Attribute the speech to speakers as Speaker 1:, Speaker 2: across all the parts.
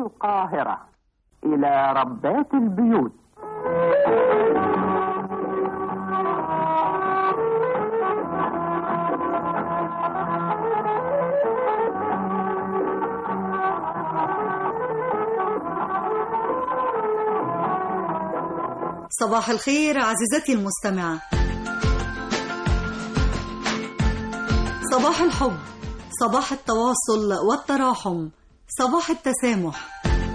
Speaker 1: القاهرة إلى ربات البيوت
Speaker 2: صباح الخير عزيزتي المستمعة صباح الحب صباح التواصل والتراحم صباح التسامح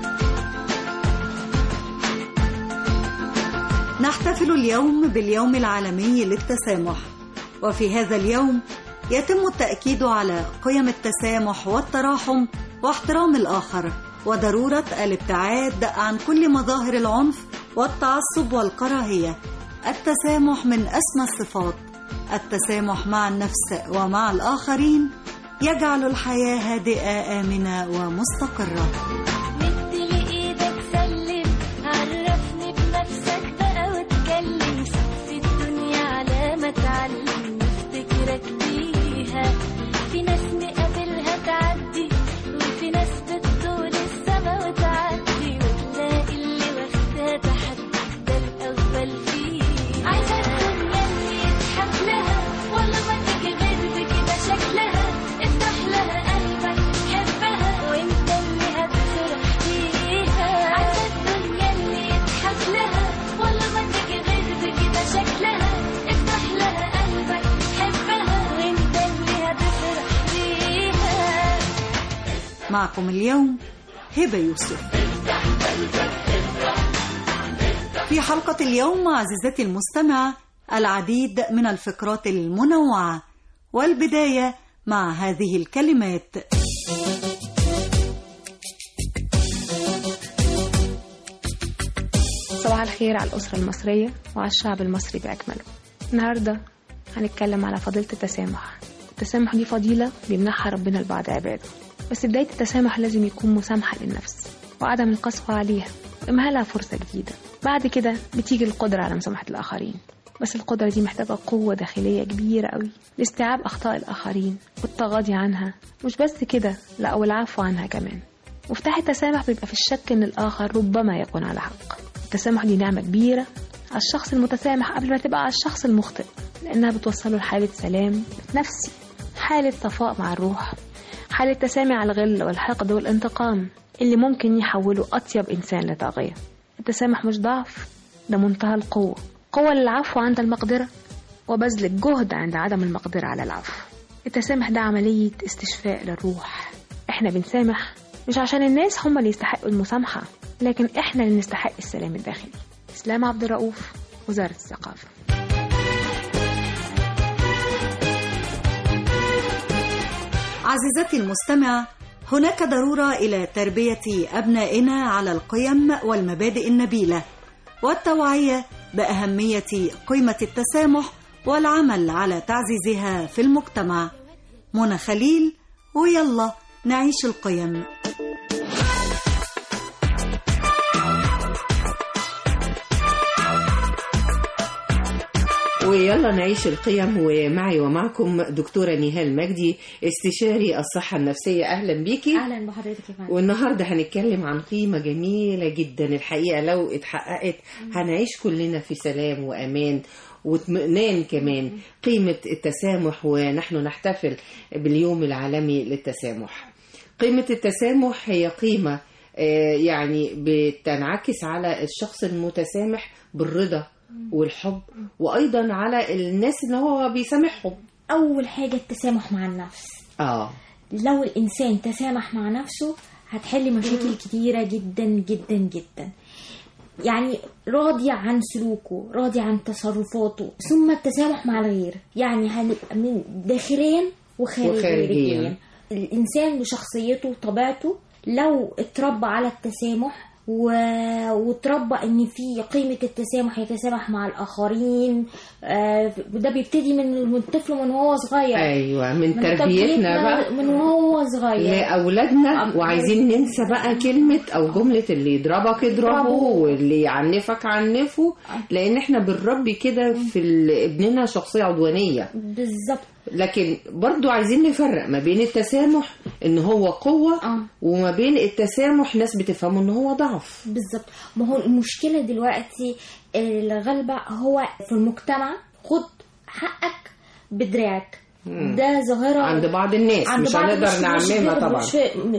Speaker 2: نحتفل اليوم باليوم العالمي للتسامح وفي هذا اليوم يتم التأكيد على قيم التسامح والتراحم واحترام الآخر وضرورة الابتعاد عن كل مظاهر العنف والتعصب والكراهية التسامح من أسمى الصفات التسامح مع النفس ومع الآخرين يجعل الحياة هادئة آمنة ومستقرة
Speaker 3: مد لي ايدك سلم عرفني بنفسك بقى واتكلم في الدنيا على ما تعلم نفتكرك بيها في ناس نقابلها تعدي وفي ناس بتطول السما وتعدي وتلاقي اللي واخدها تحدي ده الاول فيها عايزه الدنيا اللي يضحك لها والله ما تيجي غير بكده شكلها افتح لها قلبك حبها وانت اللي هتفرح بيها عايزه الدنيا اللي يضحك لها والله ما تيجي غير بكده شكلها افتح لها قلبك حبها وانت اللي هتفرح بيها
Speaker 2: معكم اليوم هبة يوسف في حلقة اليوم عزيزتي المستمعة العديد من الفقرات المنوعة والبداية مع هذه الكلمات
Speaker 4: صباح الخير على الأسرة المصرية وعلى الشعب المصري بأكمله النهاردة هنتكلم على فضيلة التسامح التسامح دي فضيلة بيمنحها ربنا لبعض عباده بس بداية التسامح لازم يكون مسامحة للنفس وعدم القسوة عليها وإمهالها فرصة جديدة بعد كده بتيجي القدرة على مسامحة الآخرين بس القدرة دي محتاجة قوة داخلية كبيرة قوي لاستيعاب أخطاء الآخرين والتغاضي عنها مش بس كده لا والعفو عنها كمان مفتاح التسامح بيبقى في الشك إن الآخر ربما يكون على حق التسامح دي نعمة كبيرة على الشخص المتسامح قبل ما تبقى على الشخص المخطئ لأنها بتوصله لحالة سلام نفسي حالة صفاء مع الروح حالة تسامي على الغل والحقد والانتقام اللي ممكن يحوله أطيب إنسان لطاغية التسامح مش ضعف ده منتهى القوة قوة للعفو عند المقدرة وبذل الجهد عند عدم المقدرة على العفو التسامح ده عملية استشفاء للروح احنا بنسامح مش عشان الناس هم اللي يستحقوا المسامحة لكن احنا اللي نستحق السلام الداخلي اسلام عبد الرؤوف وزارة الثقافة
Speaker 2: عزيزتي المستمعة هناك ضرورة إلى تربية أبنائنا على القيم والمبادئ النبيلة والتوعية بأهمية قيمة التسامح والعمل على تعزيزها في المجتمع منى خليل ويلا نعيش القيم
Speaker 5: ويلا نعيش القيم ومعي ومعكم دكتورة نهال مجدي استشاري الصحة النفسية أهلا بيكي
Speaker 6: اهلا بحضرتك يا فندم
Speaker 5: والنهاردة هنتكلم عن قيمة جميلة جدا الحقيقة لو اتحققت هنعيش كلنا في سلام وأمان واطمئنان كمان قيمة التسامح ونحن نحتفل باليوم العالمي للتسامح قيمة التسامح هي قيمة آه، يعني بتنعكس على الشخص المتسامح بالرضا والحب وأيضا على الناس اللي هو بيسامحهم
Speaker 6: اول حاجه التسامح مع النفس
Speaker 5: اه
Speaker 6: لو الانسان تسامح مع نفسه هتحل مشاكل كتيره جدا جدا جدا يعني راضي عن سلوكه راضي عن تصرفاته ثم التسامح مع الغير يعني هنبقى من داخليا وخارجيا
Speaker 5: وخارجياً.
Speaker 6: الانسان بشخصيته وطبيعته لو اتربى على التسامح و... وتربى ان في قيمه التسامح يتسامح مع الاخرين آه ده بيبتدي من من الطفل من وهو صغير
Speaker 5: ايوه من
Speaker 6: من
Speaker 5: تربيتنا بقى
Speaker 6: من وهو صغير
Speaker 5: لأولادنا
Speaker 6: أم-
Speaker 5: وعايزين ننسى بقى كلمة أو جملة اللي يضربك اضربه
Speaker 6: اضربه.
Speaker 5: واللي يعنفك عنفه لأن احنا بنربي كده في ال- ابننا شخصية عدوانية
Speaker 6: بالظبط
Speaker 5: لكن برضو عايزين نفرق ما بين التسامح ان هو قوه
Speaker 6: آه.
Speaker 5: وما بين التسامح ناس بتفهمه ان هو ضعف
Speaker 6: بالظبط ما هو المشكله دلوقتي الغلبة هو في المجتمع خد حقك بدراعك ده ظاهرة
Speaker 5: عند بعض الناس
Speaker 6: عند
Speaker 5: مش
Speaker 6: بعض
Speaker 5: هنقدر
Speaker 6: مش- مش-
Speaker 5: نعممها طبعا
Speaker 6: مش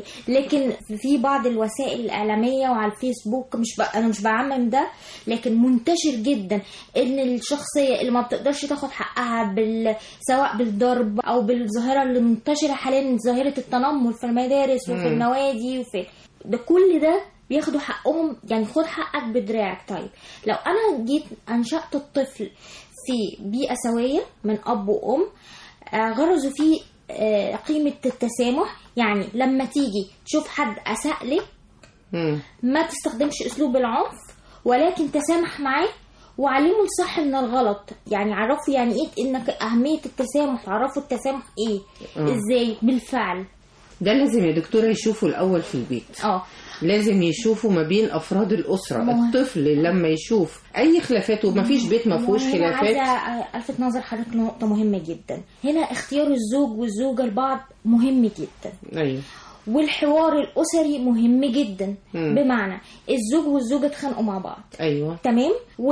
Speaker 6: لكن في بعض الوسائل الإعلامية وعلى الفيسبوك مش ب... أنا مش بعمم ده لكن منتشر جدا إن الشخصية اللي ما بتقدرش تاخد حقها بال... سواء بالضرب أو بالظاهرة اللي منتشرة حاليا ظاهرة التنمر في المدارس وفي النوادي وفي ده كل ده بياخدوا حقهم يعني خد حقك بدراعك طيب لو أنا جيت أنشأت الطفل في بيئة سوية من أب وأم آه، غرزوا فيه آه، قيمة التسامح يعني لما تيجي تشوف حد أساء لك
Speaker 5: مم.
Speaker 6: ما تستخدمش أسلوب العنف ولكن تسامح معاه وعلموا الصح من الغلط يعني عرفوا يعني ايه انك اهميه التسامح عرفوا التسامح ايه ازاي بالفعل
Speaker 5: ده لازم يا دكتوره يشوفوا الاول في البيت
Speaker 6: اه
Speaker 5: لازم يشوفوا ما بين افراد الاسره
Speaker 6: ما هو-
Speaker 5: الطفل لما يشوف اي خلافات وما فيش بيت ما فيهوش
Speaker 6: وهنا
Speaker 5: خلافات
Speaker 6: عايزه الفت نظر حضرتك لنقطه مهمه جدا هنا اختيار الزوج والزوجه لبعض مهم جدا
Speaker 5: ايوه
Speaker 6: والحوار الاسري مهم جدا
Speaker 5: مم.
Speaker 6: بمعنى الزوج والزوجه اتخانقوا مع بعض
Speaker 5: ايوه
Speaker 6: تمام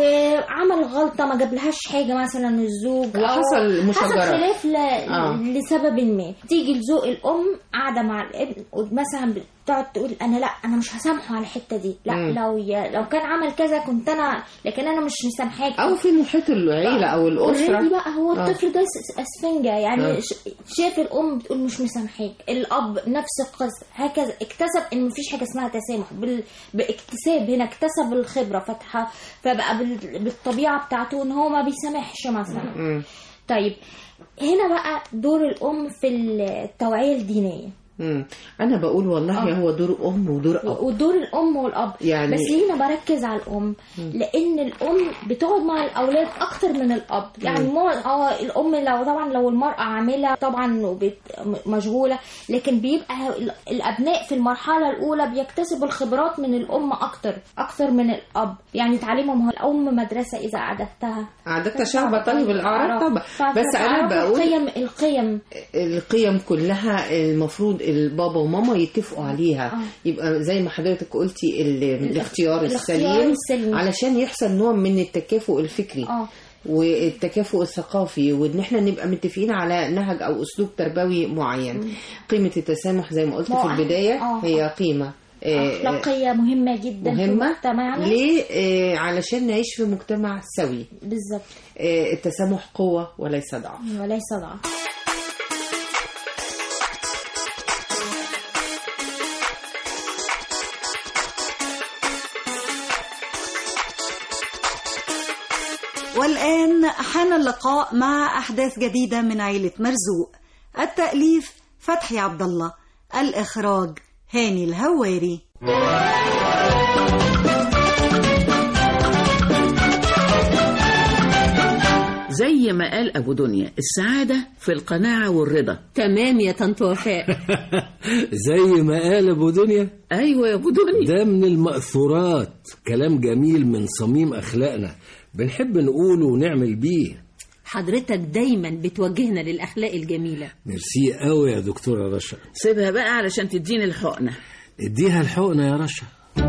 Speaker 6: وعمل غلطه ما جابلهاش حاجه مثلا الزوج أو
Speaker 5: وحصل مشاجرة.
Speaker 6: حصل خلاف ل...
Speaker 5: آه.
Speaker 6: لسبب ما تيجي لذوق الام قاعده مع الابن مثلا بتقعد تقول انا لا انا مش هسامحه على الحته دي لا
Speaker 5: مم.
Speaker 6: لو ي... لو كان عمل كذا كنت انا لكن انا مش مسامحاك
Speaker 5: او في محيط العيله او الاسره
Speaker 6: اوريدي بقى هو
Speaker 5: آه.
Speaker 6: الطفل ده س- اسفنجه يعني
Speaker 5: آه.
Speaker 6: ش- شاف الام بتقول مش مسامحاك الاب نفس القصه هكذا اكتسب ان مفيش حاجه اسمها تسامح بال... باكتساب هنا اكتسب الخبره فتح فبقى بال... بالطبيعه بتاعته ان هو ما بيسامحش مثلا
Speaker 5: مم.
Speaker 6: طيب هنا بقى دور الام في التوعيه الدينيه
Speaker 5: مم. انا بقول والله
Speaker 6: آه.
Speaker 5: هو دور ام ودور اب
Speaker 6: ودور الام والاب
Speaker 5: يعني-
Speaker 6: بس ليه انا بركز على الام لان الام بتقعد مع الاولاد اكتر من الاب يعني مو اه الام لو طبعا لو المراه عامله طبعا وبت- م- مشغوله لكن بيبقى ال- الابناء في المرحله الاولى بيكتسبوا الخبرات من الام اكتر اكتر من الاب يعني تعليمهم هو الام مدرسه اذا اعددتها
Speaker 5: عادة شعب طيب الاعراض طبعا
Speaker 6: ف-
Speaker 5: بس انا
Speaker 6: فتعرفوا
Speaker 5: بقول
Speaker 6: القيم القيم
Speaker 5: القيم كلها المفروض البابا وماما يتفقوا عليها
Speaker 6: آه.
Speaker 5: يبقى زي ما حضرتك قلتي ال- الاختيار
Speaker 6: الاختيار
Speaker 5: السليم
Speaker 6: السليم.
Speaker 5: علشان يحصل نوع من التكافؤ الفكري
Speaker 6: اه
Speaker 5: والتكافؤ الثقافي وان احنا نبقى متفقين على نهج او اسلوب تربوي معين قيمه التسامح زي ما قلت
Speaker 6: ما
Speaker 5: في
Speaker 6: هو-
Speaker 5: البدايه
Speaker 6: آه.
Speaker 5: هي قيمه آه،
Speaker 6: اخلاقيه مهمه جدا في
Speaker 5: مهمه
Speaker 6: مجتمعنا
Speaker 5: ليه آه، علشان نعيش في مجتمع سوي
Speaker 6: بالظبط
Speaker 5: آه، التسامح قوه وليس ضعف
Speaker 6: وليس ضعف
Speaker 2: والآن حان اللقاء مع أحداث جديدة من عيلة مرزوق التأليف فتحي عبد الله الإخراج هاني الهواري
Speaker 7: زي ما قال أبو دنيا السعادة في القناعة والرضا
Speaker 8: تمام يا طنط وفاء
Speaker 9: زي ما قال ابو دنيا
Speaker 7: أيوة يا أبو دنيا
Speaker 9: ده من المأثورات كلام جميل من صميم اخلاقنا بنحب نقوله ونعمل بيه
Speaker 8: حضرتك دايما بتوجهنا للأخلاق الجميلة
Speaker 9: ميرسي قوي يا دكتوره رشا
Speaker 7: سيبها بقى علشان تديني الحقنة
Speaker 9: اديها الحقنه يا رشا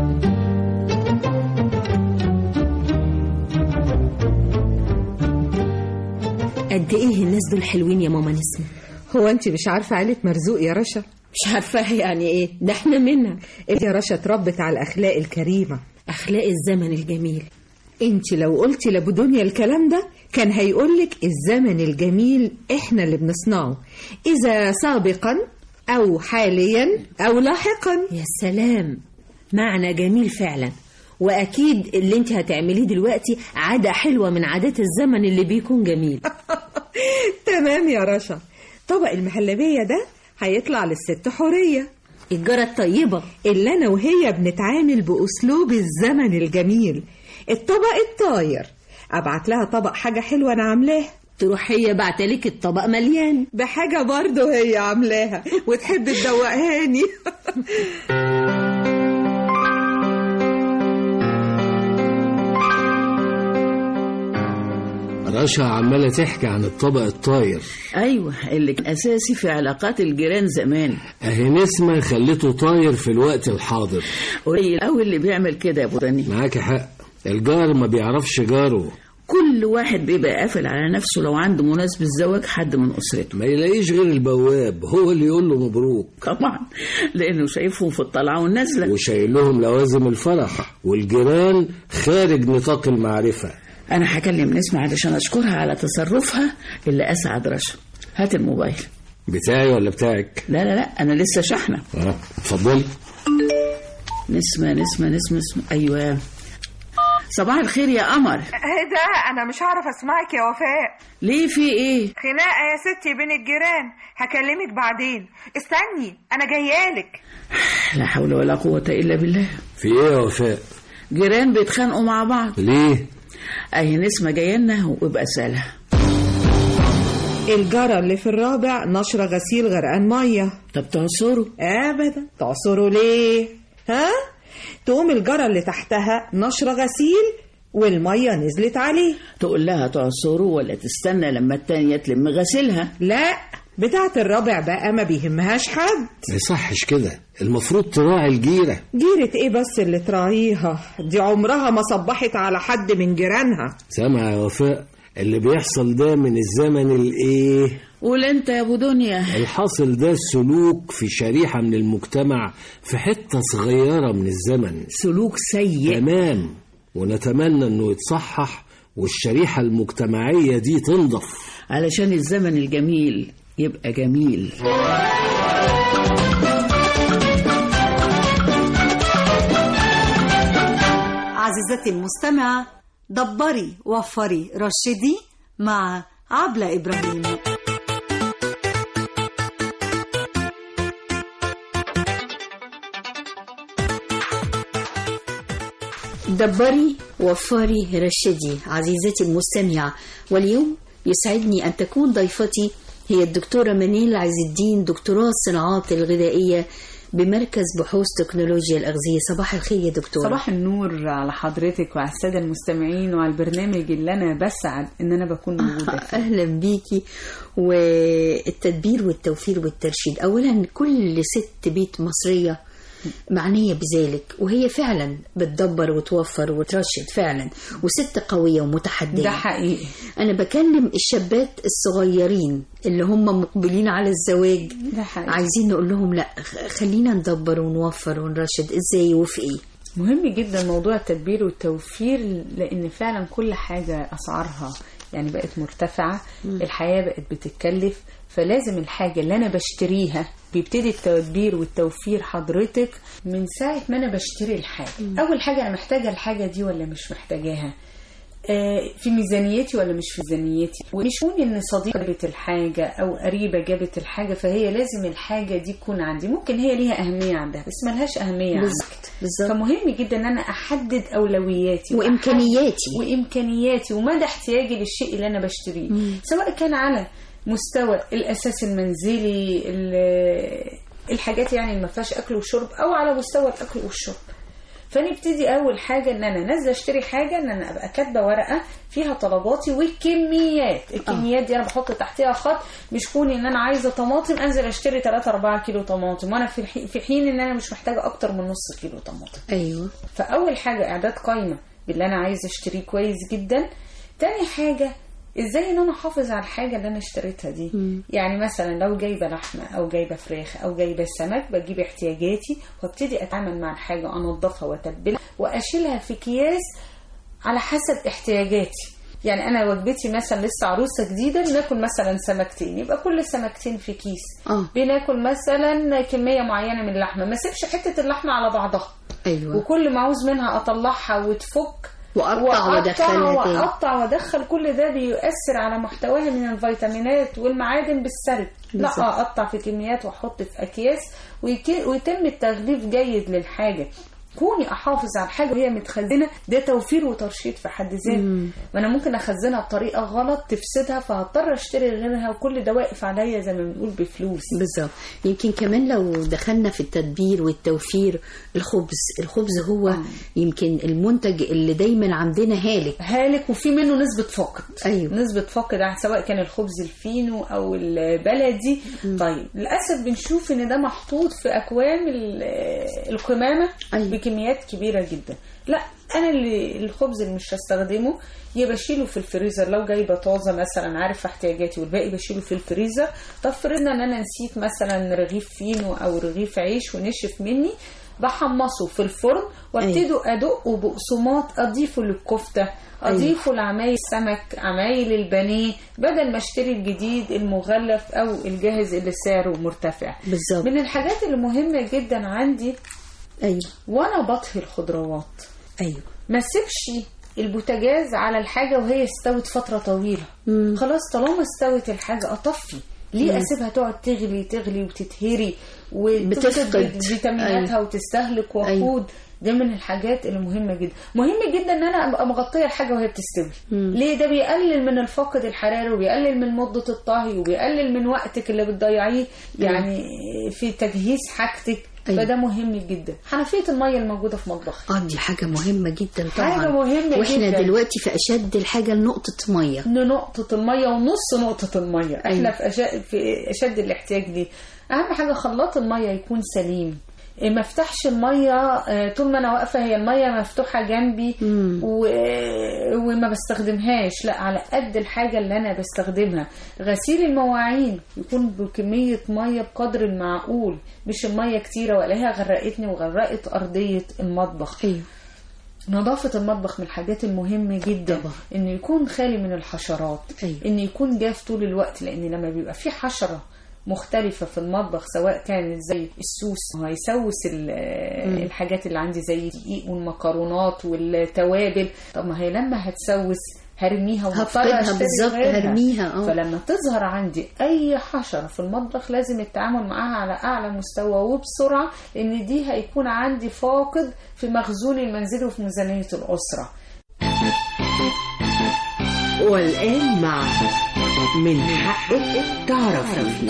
Speaker 8: قد إيه الناس دول حلوين يا ماما نسمة
Speaker 10: هو انت مش عارفه عيله مرزوق يا رشا
Speaker 8: مش عارفاها يعني إيه ده إحنا منها
Speaker 10: انت يا رشا اتربت على الاخلاق الكريمه
Speaker 8: أخلاق الزمن الجميل
Speaker 10: انت لو قلتي لابو دنيا الكلام ده كان هيقولك الزمن الجميل احنا اللي بنصنعه اذا سابقا او حاليا او لاحقا
Speaker 8: يا سلام معنى جميل فعلا وأكيد اللي انت هتعمليه دلوقتي عادة حلوة من عادات الزمن اللي بيكون جميل
Speaker 10: تمام يا رشا طبق المهلبيه ده هيطلع للست حوريه
Speaker 8: الجارة الطيبة
Speaker 10: اللي انا وهي بنتعامل باسلوب الزمن الجميل الطبق الطاير ابعت لها طبق حاجه حلوه انا عاملاها
Speaker 8: تروح هي بعتلك الطبق مليان
Speaker 10: بحاجه برضه هي عاملاها وتحب تدوقهاني
Speaker 9: رشا عمالة تحكي عن الطبق الطاير
Speaker 7: ايوه اللي كان اساسي في علاقات الجيران زمان
Speaker 9: اهي نسمة خلته طاير في الوقت الحاضر
Speaker 7: قليل قوي اللي بيعمل كده يا ابو دني
Speaker 9: معاك حق الجار ما بيعرفش جاره
Speaker 7: كل واحد بيبقى قافل على نفسه لو عنده مناسبة زواج حد من أسرته
Speaker 9: ما يلاقيش غير البواب هو اللي يقول له مبروك
Speaker 7: طبعا لأنه شايفهم في الطلعة والنازلة
Speaker 9: وشايل لهم لوازم الفرح والجيران خارج نطاق المعرفة
Speaker 7: أنا هكلم نسمة علشان أشكرها على تصرفها اللي أسعد رشا هات الموبايل
Speaker 9: بتاعي ولا بتاعك
Speaker 7: لا لا لا أنا لسه شحنة
Speaker 9: اه اتفضلي
Speaker 7: نسمة نسمة نسمة نسمة أيوة صباح الخير يا قمر
Speaker 11: ايه ده انا مش هعرف اسمعك يا وفاء
Speaker 7: ليه في ايه
Speaker 11: خناقه يا ستي بين الجيران هكلمك بعدين استني انا جايالك
Speaker 7: لا حول ولا قوة إلا بالله
Speaker 9: في ايه يا وفاء
Speaker 7: جيران بيتخانقوا مع بعض
Speaker 9: ليه
Speaker 7: أهي نسمة جاية لنا وابقى سالها
Speaker 10: الجارة اللي في الرابع نشرة غسيل غرقان مية
Speaker 7: طب تعصره
Speaker 10: أبدا تعصره ليه ها تقوم الجارة اللي تحتها نشرة غسيل والمية نزلت عليه
Speaker 7: تقول لها تعصره ولا تستنى لما التانية تلم غسيلها
Speaker 10: لا بتاعة الرابع بقى ما بيهمهاش حد
Speaker 9: ما يصحش كده المفروض تراعي الجيرة
Speaker 10: جيرة ايه بس اللي تراعيها دي عمرها ما صبحت على حد من جيرانها
Speaker 9: سامع يا وفاء اللي بيحصل ده من الزمن الايه
Speaker 7: قول انت يا ابو دنيا
Speaker 9: الحاصل ده سلوك في شريحة من المجتمع في حتة صغيرة من الزمن
Speaker 7: سلوك سيء
Speaker 9: تمام ونتمنى انه يتصحح والشريحة المجتمعية دي تنضف
Speaker 7: علشان الزمن الجميل يبقى جميل
Speaker 2: عزيزتي المستمعة دبري وفري رشدي مع عبلة إبراهيم
Speaker 12: دبري وفري رشدي عزيزتي المستمعة واليوم يسعدني أن تكون ضيفتي هي الدكتورة منيل عز الدين دكتوراه الصناعات الغذائية بمركز بحوث تكنولوجيا الأغذية صباح الخير يا دكتورة
Speaker 13: صباح النور على حضرتك وعلى السادة المستمعين وعلى البرنامج اللي أنا بسعد إن أنا بكون موجودة فيه
Speaker 12: أهلا بيكي والتدبير والتوفير والترشيد أولا كل ست بيت مصرية معنية بذلك وهي فعلا بتدبر وتوفر وترشد فعلا وست قوية ومتحدية
Speaker 13: ده حقيقي
Speaker 12: أنا بكلم الشابات الصغيرين اللي هم مقبلين على الزواج
Speaker 13: ده حقيقي
Speaker 12: عايزين نقول لهم لا خلينا ندبر ونوفر ونرشد ازاي وفي ايه
Speaker 13: مهم جدا موضوع التدبير والتوفير لأن فعلا كل حاجة أسعارها يعني بقت مرتفعة
Speaker 12: مم.
Speaker 13: الحياة بقت بتتكلف فلازم الحاجة اللي أنا بشتريها بيبتدي التدبير والتوفير حضرتك من ساعة ما أنا بشتري الحاجة
Speaker 12: مم.
Speaker 13: أول حاجة أنا محتاجة الحاجة دي ولا مش محتاجاها آه، في ميزانيتي ولا مش في ميزانيتي ومش كون ان صديقه جابت الحاجه او قريبه جابت الحاجه فهي لازم الحاجه دي تكون عندي ممكن هي ليها اهميه عندها بس ملهاش اهميه عندك
Speaker 12: بالظبط بالظبط
Speaker 13: فمهم جدا ان انا احدد اولوياتي
Speaker 12: وإمكانياتي.
Speaker 13: وأحدد- وامكانياتي ومدى احتياجي للشيء اللي انا بشتريه
Speaker 12: مم.
Speaker 13: سواء كان على مستوى الاساس المنزلي ال- الحاجات يعني اللي ما فيهاش اكل وشرب او على مستوى الاكل والشرب فنبتدي اول حاجه ان انا نازله اشتري حاجه ان انا ابقى كاتبه ورقه فيها طلباتي والكميات الكميات دي انا بحط تحتها خط مش كوني ان انا عايزه طماطم انزل اشتري 3 4 كيلو طماطم وانا في الحي- في حين ان انا مش محتاجه اكتر من نص كيلو طماطم
Speaker 12: ايوه
Speaker 13: فاول حاجه اعداد قائمه باللي انا عايزه اشتريه كويس جدا تاني حاجه ازاي ان انا احافظ على الحاجه اللي انا اشتريتها دي
Speaker 12: مم.
Speaker 13: يعني مثلا لو جايبه لحمه او جايبه فراخ او جايبه سمك بجيب احتياجاتي وابتدي اتعامل مع الحاجه انضفها واتبلها واشيلها في اكياس على حسب احتياجاتي يعني انا وجبتي مثلا لسه عروسه جديده بناكل مثلا سمكتين يبقى كل سمكتين في كيس
Speaker 12: اه
Speaker 13: بناكل مثلا كميه معينه من اللحمه ما اسيبش حته اللحمه على بعضها
Speaker 12: ايوه
Speaker 13: وكل ما عاوز منها اطلعها وتفك
Speaker 12: واقطع وادخلها تاني
Speaker 13: واقطع وادخل كل ده بيؤثر على محتواها من الفيتامينات والمعادن بالسلب
Speaker 12: بالظبط.
Speaker 13: لا اقطع في كميات واحط في اكياس ويك- ويتم التغليف جيد للحاجه كوني احافظ على الحاجه وهي متخزنه ده توفير وترشيد في حد ذاته
Speaker 12: مم.
Speaker 13: ما انا ممكن اخزنها بطريقه غلط تفسدها فهضطر اشتري غيرها وكل ده واقف عليا زي ما بنقول بفلوس
Speaker 12: بالظبط يمكن كمان لو دخلنا في التدبير والتوفير الخبز الخبز هو يمكن المنتج اللي دايما عندنا هالك
Speaker 13: هالك وفي منه نسبة فاقد
Speaker 12: أيوة.
Speaker 13: نسبة فاقد يعني سواء كان الخبز الفينو أو البلدي طيب للأسف بنشوف إن ده محطوط في أكوام ال- القمامة
Speaker 12: أيوة.
Speaker 13: بكميات كبيرة جدا لا أنا اللي الخبز اللي مش هستخدمه يا بشيله في الفريزر لو جايبه طازه مثلا عارف احتياجاتي والباقي بشيله في الفريزر طب فرضنا ان انا نسيت مثلا رغيف فينو او رغيف عيش ونشف مني بحمصه في الفرن وابتدي ادقه بقسماط اضيفه للكفته اضيفه لعمايل السمك عمايل البانيه بدل ما اشتري الجديد المغلف او الجاهز اللي سعره مرتفع
Speaker 12: بالظبط
Speaker 13: من الحاجات اللي مهمه جدا عندي
Speaker 12: ايوه
Speaker 13: وانا بطهي الخضروات
Speaker 12: ايوه
Speaker 13: ما سيبش البوتاجاز على الحاجه وهي استوت فتره طويله
Speaker 12: مم.
Speaker 13: خلاص طالما استوت الحاجه اطفي ليه
Speaker 12: مم.
Speaker 13: اسيبها تقعد تغلي تغلي وتتهري
Speaker 12: بتفقد.
Speaker 13: وتفقد فيتاميناتها
Speaker 12: أيوة.
Speaker 13: وتستهلك
Speaker 12: أيوة.
Speaker 13: وقود ده من الحاجات اللي مهمه جدا مهم جدا ان انا ابقى مغطيه الحاجه وهي بتستوي
Speaker 12: مم.
Speaker 13: ليه ده بيقلل من الفقد الحراري وبيقلل من مده الطهي وبيقلل من وقتك اللي بتضيعيه يعني في تجهيز حاجتك
Speaker 12: أيوة.
Speaker 13: فده مهم جدا حنفيه الميه الموجوده في مطبخك
Speaker 12: اه دي حاجة مهمة جدا طبعا
Speaker 13: حاجة مهمة
Speaker 12: واحنا
Speaker 13: جدا.
Speaker 12: دلوقتي في اشد الحاجة لنقطة مية
Speaker 13: نقطة المية ونص نقطة المية احنا
Speaker 12: أيوة.
Speaker 13: في, أشد في أشد الاحتياج دي أهم حاجة خلاط المية يكون سليم إيه، ما افتحش المية آه، طول ما أنا واقفة هي المية مفتوحة جنبي و... وما بستخدمهاش لا على قد الحاجة اللي أنا بستخدمها غسيل المواعين يكون بكمية مية بقدر المعقول مش المية كتيرة وألاقيها غرقتني وغرقت أرضية المطبخ
Speaker 12: أيوة.
Speaker 13: نظافة المطبخ من الحاجات المهمة جدا طبعا. انه يكون خالي من الحشرات
Speaker 12: أيوة.
Speaker 13: انه يكون جاف طول الوقت لان لما بيبقى في حشرة مختلفة في المطبخ سواء كانت زي السوس هيسوس ال-
Speaker 12: مم.
Speaker 13: الحاجات اللي عندي زي الدقيق والمكرونات والتوابل طب ما هي لما هتسوس هرميها وهضطر
Speaker 12: هفقدها
Speaker 13: أشتري
Speaker 12: بالظبط،
Speaker 13: غيرها.
Speaker 12: هرميها، اه.
Speaker 13: فلما تظهر عندي اي حشرة في المطبخ لازم التعامل معاها على اعلى مستوى وبسرعة لان دي هيكون عندي فاقد في مخزوني المنزلي وفي ميزانية الاسرة
Speaker 5: والآن مع من حقك تعرفي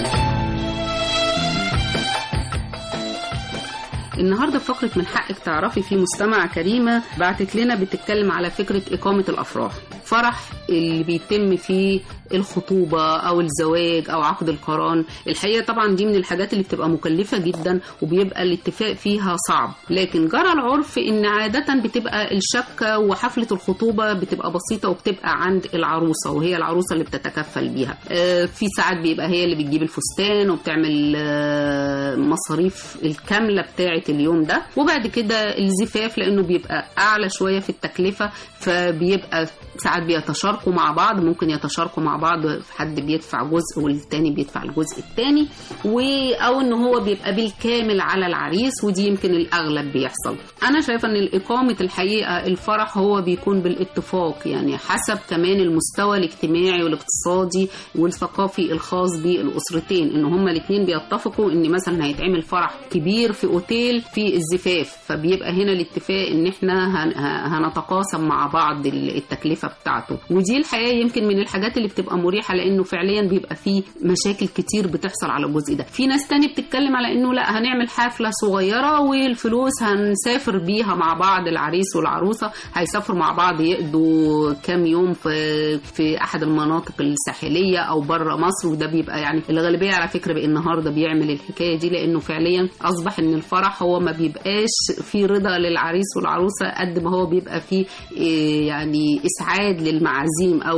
Speaker 14: النهارده في فقره من حقك تعرفي في مستمع كريمه بعتت لنا بتتكلم على فكره اقامه الافراح فرح اللي بيتم فيه الخطوبه او الزواج او عقد القران الحقيقه طبعا دي من الحاجات اللي بتبقى مكلفه جدا وبيبقى الاتفاق فيها صعب لكن جرى العرف ان عاده بتبقى الشبكه وحفله الخطوبه بتبقى بسيطه وبتبقى عند العروسه وهي العروسه اللي بتتكفل بيها آه، في ساعات بيبقى هي اللي بتجيب الفستان وبتعمل آه، مصاريف الكامله بتاعه اليوم ده وبعد كده الزفاف لانه بيبقى اعلى شويه في التكلفه فبيبقى ساعات بيتشاركوا مع بعض ممكن يتشاركوا مع بعض حد بيدفع جزء والتاني بيدفع الجزء التاني و او ان هو بيبقى بالكامل على العريس ودي يمكن الاغلب بيحصل انا شايفه ان اقامه الحقيقه الفرح هو بيكون بالاتفاق يعني حسب كمان المستوى الاجتماعي والاقتصادي والثقافي الخاص بالاسرتين ان هما الاثنين بيتفقوا ان مثلا هيتعمل فرح كبير في اوتيل في الزفاف فبيبقى هنا الاتفاق ان احنا هن- ه- هنتقاسم مع بعض ال- التكلفه بتاعته ودي الحقيقه يمكن من الحاجات اللي بتبقى مريحه لانه فعليا بيبقى فيه مشاكل كتير بتحصل على الجزء ده في ناس تاني بتتكلم على انه لا هنعمل حفله صغيره والفلوس هنسافر بيها مع بعض العريس والعروسه هيسافروا مع بعض يقضوا كام يوم في في احد المناطق الساحليه او بره مصر وده بيبقى يعني الغالبيه على فكره بقى النهارده بيعمل الحكايه دي لانه فعليا اصبح ان الفرح هو ما بيبقاش في رضا للعريس والعروسه قد ما هو بيبقى فيه إيه، يعني اسعاد للمعازيم او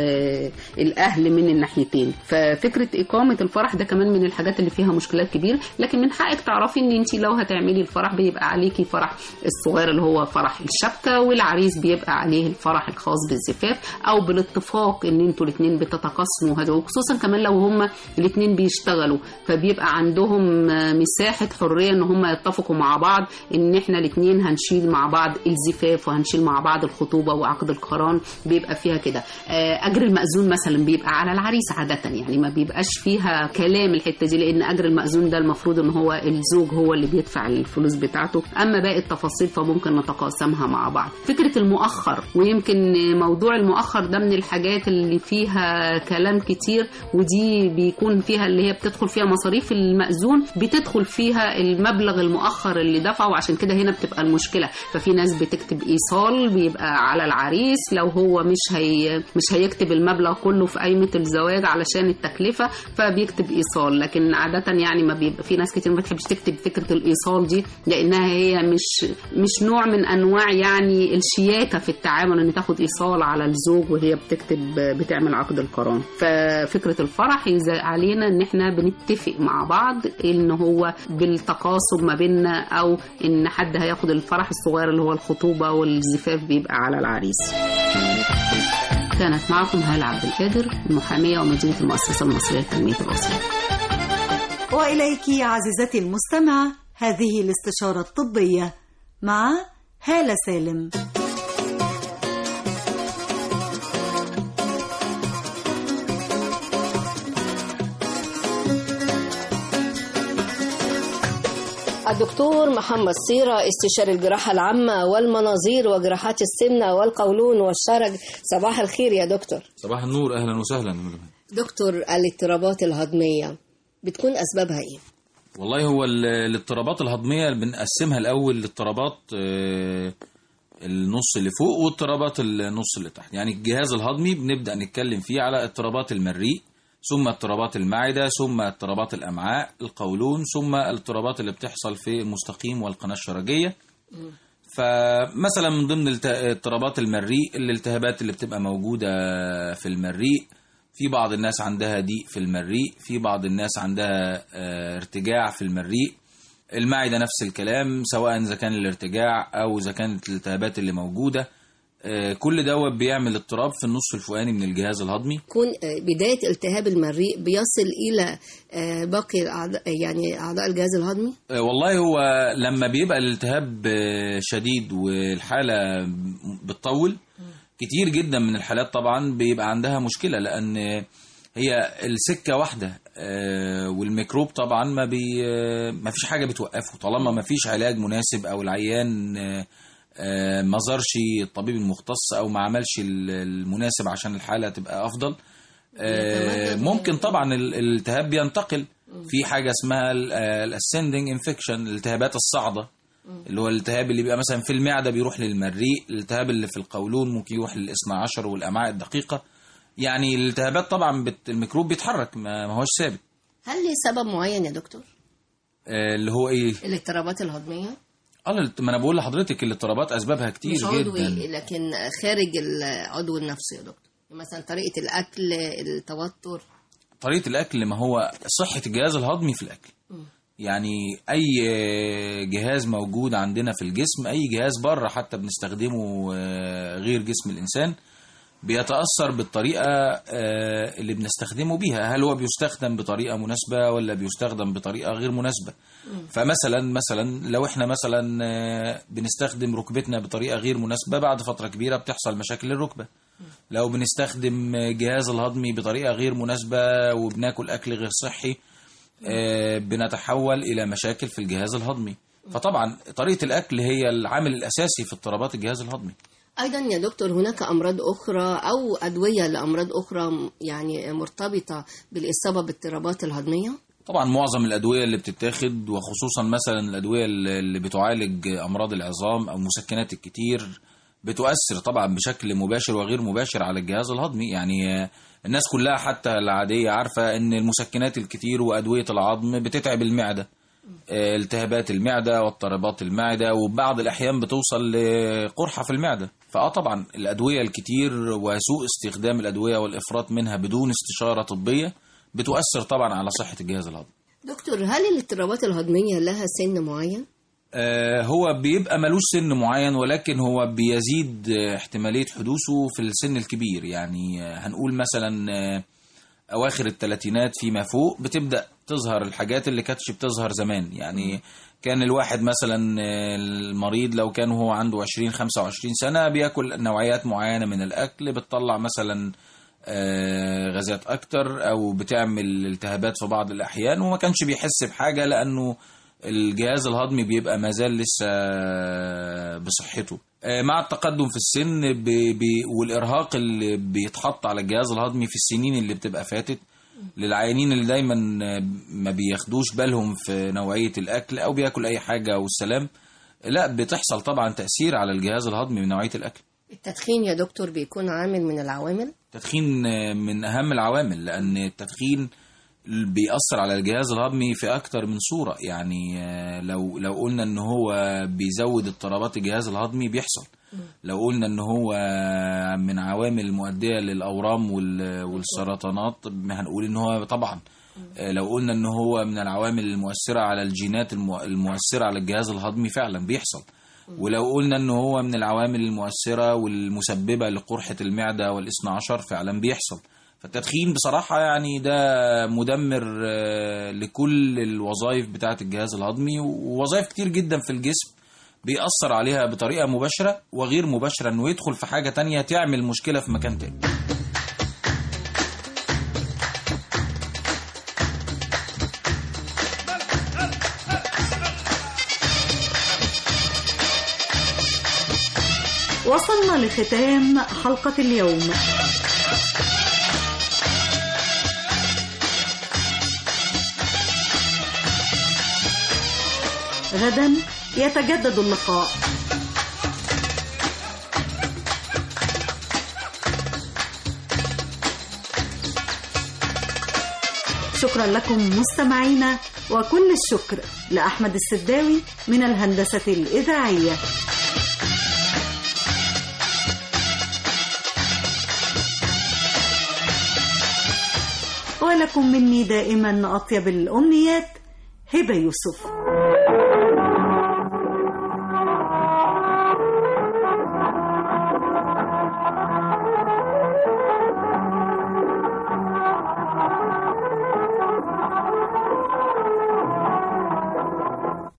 Speaker 14: للاهل من الناحيتين ففكره اقامه الفرح ده كمان من الحاجات اللي فيها مشكلات كبير لكن من حقك تعرفي ان انت لو هتعملي الفرح بيبقى عليكي فرح الصغير اللي هو فرح الشبكه والعريس بيبقى عليه الفرح الخاص بالزفاف او بالاتفاق ان انتوا الاثنين بتتقاسموا هذا وخصوصا كمان لو هما الاثنين بيشتغلوا فبيبقى عندهم آه، مساحه حريه ان هما يتفقوا مع بعض ان احنا الاثنين هنشيل مع بعض الزفاف وهنشيل مع بعض الخطوبه وعقد القران بيبقى فيها كده آه، اجر المأذون مثلا مثلا بيبقى على العريس عاده يعني ما بيبقاش فيها كلام الحته دي لان اجر المأذون ده المفروض ان هو الزوج هو اللي بيدفع الفلوس بتاعته اما باقي التفاصيل فممكن نتقاسمها مع بعض فكره المؤخر ويمكن موضوع المؤخر ده من الحاجات اللي فيها كلام كتير ودي بيكون فيها اللي هي بتدخل فيها مصاريف المأذون بتدخل فيها المبلغ المؤخر اللي دفعه وعشان كده هنا بتبقى المشكله ففي ناس بتكتب ايصال بيبقى على العريس لو هو مش هي مش هيكتب المبلغ كله في قائمه الزواج علشان التكلفه فبيكتب ايصال لكن عاده يعني ما بيبقى في ناس كتير ما بتحبش تكتب فكره الايصال دي لانها هي مش مش نوع من انواع يعني الشياكه في التعامل ان تاخد ايصال على الزوج وهي بتكتب بتعمل عقد القران ففكره الفرح يزا- علينا ان احنا بنتفق مع بعض ان هو بالتقاسم ما بيننا او ان حد هياخد الفرح الصغير اللي هو الخطوبه والزفاف بيبقى على العريس كانت معكم هالة عبد القادر المحامية ومدينة المؤسسة المصرية لتنمية الأسرة
Speaker 2: وإليك عزيزتي المستمعة هذه الاستشارة الطبية مع هالة سالم
Speaker 15: الدكتور محمد صيرة استشاري الجراحة العامة والمناظير وجراحات السمنة والقولون والشرج صباح الخير يا دكتور
Speaker 16: صباح النور اهلا وسهلا
Speaker 15: دكتور الاضطرابات الهضمية بتكون أسبابها إيه؟
Speaker 16: والله هو ال- الاضطرابات الهضميه بنقسمها الاول لاضطرابات آه، النص اللي فوق واضطرابات النص اللي تحت يعني الجهاز الهضمي بنبدا نتكلم فيه على اضطرابات المريء ثم اضطرابات المعده ثم اضطرابات الامعاء القولون ثم الاضطرابات اللي بتحصل في المستقيم والقناه الشرجيه فمثلا من ضمن الت- اضطرابات المريء الالتهابات اللي بتبقى موجودة في المريء في بعض الناس عندها ضيق في المريء في بعض الناس عندها آه، ارتجاع في المريء المعدة نفس الكلام سواء إذا كان الارتجاع أو إذا كانت الالتهابات اللي موجودة آه، كل دوت بيعمل اضطراب في النص الفوقاني من الجهاز الهضمي
Speaker 15: يكون آه، بداية التهاب المريء بيصل إلى آه، باقي الأعضاء يعني أعضاء الجهاز الهضمي
Speaker 16: آه، والله هو لما بيبقى الالتهاب آه، شديد والحالة بتطول كتير جدا من الحالات طبعا بيبقى عندها مشكلة لأن هي السكة واحدة آه، والميكروب طبعا ما بي آه، ما فيش حاجة بتوقفه طالما ما فيش علاج مناسب أو العيان آه، آه، ما زارش الطبيب المختص أو ما عملش ال- المناسب عشان الحالة تبقى أفضل آه، ممكن طبعا ال- الالتهاب بينتقل في حاجة اسمها الاسندنج انفكشن الالتهابات الصاعدة اللي هو الالتهاب اللي بيبقى مثلا في المعدة بيروح للمريء الالتهاب اللي في القولون ممكن يروح للاثنى عشر والأمعاء الدقيقة يعني الالتهابات طبعا بت الميكروب بيتحرك ما ما هوش ثابت
Speaker 15: هل ليه سبب معين يا دكتور؟
Speaker 16: آه، اللي هو ايه
Speaker 15: الاضطرابات الهضمية
Speaker 16: اه الالت- ما انا بقول لحضرتك الاضطرابات اسبابها كتير
Speaker 15: مش عضوي
Speaker 16: جدا
Speaker 15: لكن خارج العضو النفسي يا دكتور مثلا طريقة الأكل التوتر
Speaker 16: طريقة الأكل ما هو صحة الجهاز الهضمي في الأكل يعني أي جهاز موجود عندنا في الجسم أي جهاز بره حتى بنستخدمه آه، غير جسم الإنسان بيتأثر بالطريقة آه، اللي بنستخدمه بيها هل هو بيستخدم بطريقة مناسبة ولا بيستخدم بطريقة غير مناسبة فمثلا مثلا لو احنا مثلا آه، بنستخدم ركبتنا بطريقة غير مناسبة بعد فترة كبيرة بتحصل مشاكل للركبة لو بنستخدم جهاز الهضمي بطريقة غير مناسبة وبناكل أكل غير صحي آه، بنتحول إلى مشاكل في الجهاز الهضمي فطبعا طريقة الأكل هي العامل الأساسي في اضطرابات الجهاز الهضمي
Speaker 15: أيضا يا دكتور هناك أمراض أخرى أو أدوية لأمراض أخرى يعني مرتبطة بالإصابة باضطرابات الهضمية
Speaker 16: طبعا معظم الأدوية اللي بتتاخد وخصوصا مثلا الأدوية اللي بتعالج أمراض العظام أو مسكنات الكتير بتؤثر طبعا بشكل مباشر وغير مباشر على الجهاز الهضمي يعني آه، الناس كلها حتى العادية عارفة ان المسكنات الكتير وأدوية العظم بتتعب المعدة آه، التهابات المعدة واضطرابات المعدة وبعض الأحيان بتوصل لقرحة في المعدة فأه طبعا الأدوية الكتير وسوء استخدام الأدوية والإفراط منها بدون استشارة طبية بتؤثر طبعا على صحة الجهاز الهضمي
Speaker 15: دكتور هل الاضطرابات الهضمية لها سن معين؟
Speaker 16: آه، هو بيبقى ملوش سن معين ولكن هو بيزيد آه، احتمالية حدوثه في السن الكبير يعني آه، هنقول مثلا آه، أواخر الثلاثينات فيما فوق بتبدأ تظهر الحاجات اللي كانتش بتظهر زمان يعني كان الواحد مثلا آه، المريض لو كان هو عنده 20 25 سنة بياكل نوعيات معينة من الأكل بتطلع مثلا آه، غازات اكتر او بتعمل التهابات في بعض الاحيان وما كانش بيحس بحاجه لانه الجهاز الهضمي بيبقى مازال لسه بصحته آه، مع التقدم في السن بي بي والارهاق اللي بيتحط على الجهاز الهضمي في السنين اللي بتبقى فاتت للعيانين اللي دايما ما بياخدوش بالهم في نوعيه الاكل او بياكل اي حاجه والسلام لا بتحصل طبعا تاثير على الجهاز الهضمي من نوعيه الاكل
Speaker 15: التدخين يا دكتور بيكون عامل من العوامل
Speaker 16: التدخين من اهم العوامل لان التدخين بيأثر على الجهاز الهضمي في اكتر من صورة يعني آه، لو لو قلنا ان هو بيزود اضطرابات الجهاز الهضمي بيحصل لو قلنا ان هو من عوامل المؤدية للاورام وال- والسرطانات هنقول ان هو طبعا آه، لو قلنا ان هو من العوامل المؤثرة على الجينات المو- المؤثرة على الجهاز الهضمي فعلا بيحصل ولو قلنا ان هو من العوامل المؤثرة والمسببة لقرحة المعدة والاثنى عشر فعلا بيحصل فالتدخين بصراحة يعني ده مدمر آه، لكل الوظائف بتاعة الجهاز الهضمي ووظائف كتير جدا في الجسم بيأثر عليها بطريقة مباشرة وغير مباشرة انه يدخل في حاجة تانية تعمل مشكلة في مكان تاني
Speaker 2: وصلنا لختام حلقة اليوم غدا يتجدد اللقاء شكرا لكم مستمعينا وكل الشكر لأحمد السداوي من الهندسة الإذاعية ولكم مني دائما أطيب الأمنيات هبة يوسف